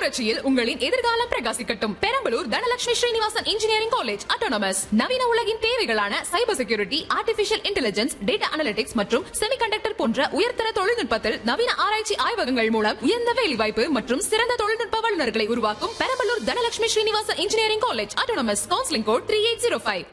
புரட்சியில் உங்களின் எதிர்காலம் பிரகாசிக்கட்டும் Perambalur Dhanalakshmi Srinivasan engineering college autonomous நவீன உலகின் தேவைகளான cyber security artificial intelligence data analytics மற்றும் செமிகண்டக்டர் போன்ற உயர்தர தொழில்நுட்பத்தில் நவீன ஆராய்ச்சி ஆய்வகங்கள் மூலம் உயர்ந்த வேலைவாய்ப்பு மற்றும் சிறந்த தொழில்நுட்ப வல்லுநர்களை உருவாக்கும் Perambalur Dhanalakshmi Srinivasan engineering college autonomous counselling code three eight zero five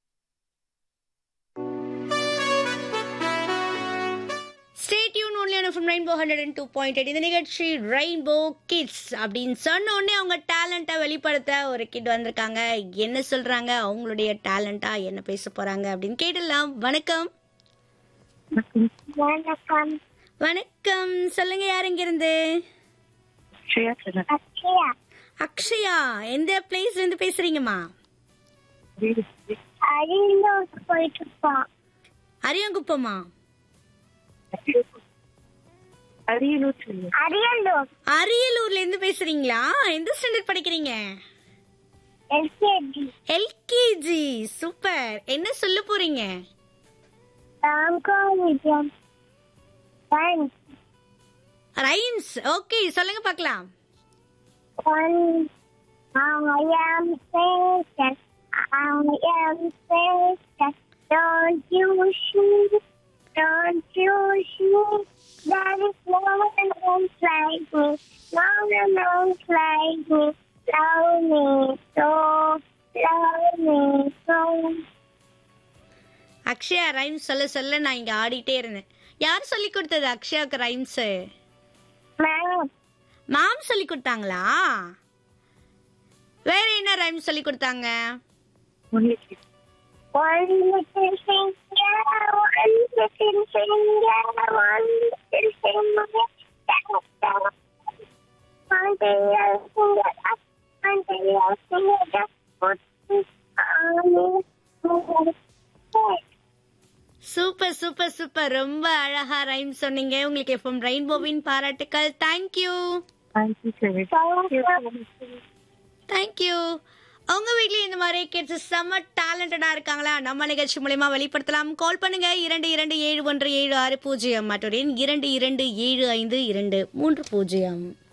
state யூன் ஒன்லியான from rainbow hundred and two point eight இந்த நிகழ்ச்சி ரெயின்போ கிட்ஸ் அப்படின்னு சொன்ன உடனே அவங்க டேலண்ட்டை வெளிப்படுத்த ஒரு கிட் வந்திருக்காங்க என்ன சொல்றாங்க அவங்களுடைய டேலண்டா என்ன பேச போறாங்க அப்படின்னு கேட்டுடலாம் வணக்கம் வணக்கம் வணக்கம் சொல்லுங்க யார் இங்க இருந்து அக்ஷயா அக்ஷயா எந்த பிளேஸ்ல இருந்து பேசுறீங்கம்மா அரியலூர் போயிட்டு இருப்போம் அரியங்குப்பமா அரியலூர் அரியலூர்ல இருந்து பேசுறீங்களா எந்த ஸ்டாண்டர்ட் படிக்கிறீங்க எல்கேஜி எல்கேஜி சூப்பர் என்ன சொல்ல போறீங்க ராம்கோவிஜயம் ஒன் ரைம்ஸ் ஓகே சொல்லுங்க பார்க்கலாம் one I am patient. I am patient. Don't you see? Don't you see? There is no one else like me. No one else like me. Love me so. Love me so. Akshaya rhymes சொல்ல சொல்ல நான் இங்க ஆடிட்டே இருந்தேன் யார் சொல்லி கொடுத்தது அக்ஷயாவுக்கு rhymes Ma'am, மாம் சொல்லி கொடுத்தாங்களா வேற என்ன ரைம்ஸ் சொல்லி கொடுத்தாங்க one little finger, one little finger, one little finger. Until your finger up, until your finger just put it on his head. Super super super ரொம்ப அழகா ரைம் சொன்னீங்க உங்களுக்கு எஃப்எம் ரெயின்போவின் பாராட்டுக்கள் தேங்க்யூ தேங்க்யூ உங்க வீட்லயும் இந்த மாதிரி கிட்ஸ் செம்ம டேலண்டடா இருக்காங்களா நம்ம நிகழ்ச்சி மூலயமா வெளிப்படுத்தலாம் கால் பண்ணுங்க இரண்டு இரண்டு ஏழு ஒன்று ஏழு ஆறு பூஜ்ஜியம் மற்றும் இரண்டு இரண்டு ஏழு ஐந்து இரண்டு மூன்று பூஜ்ஜியம்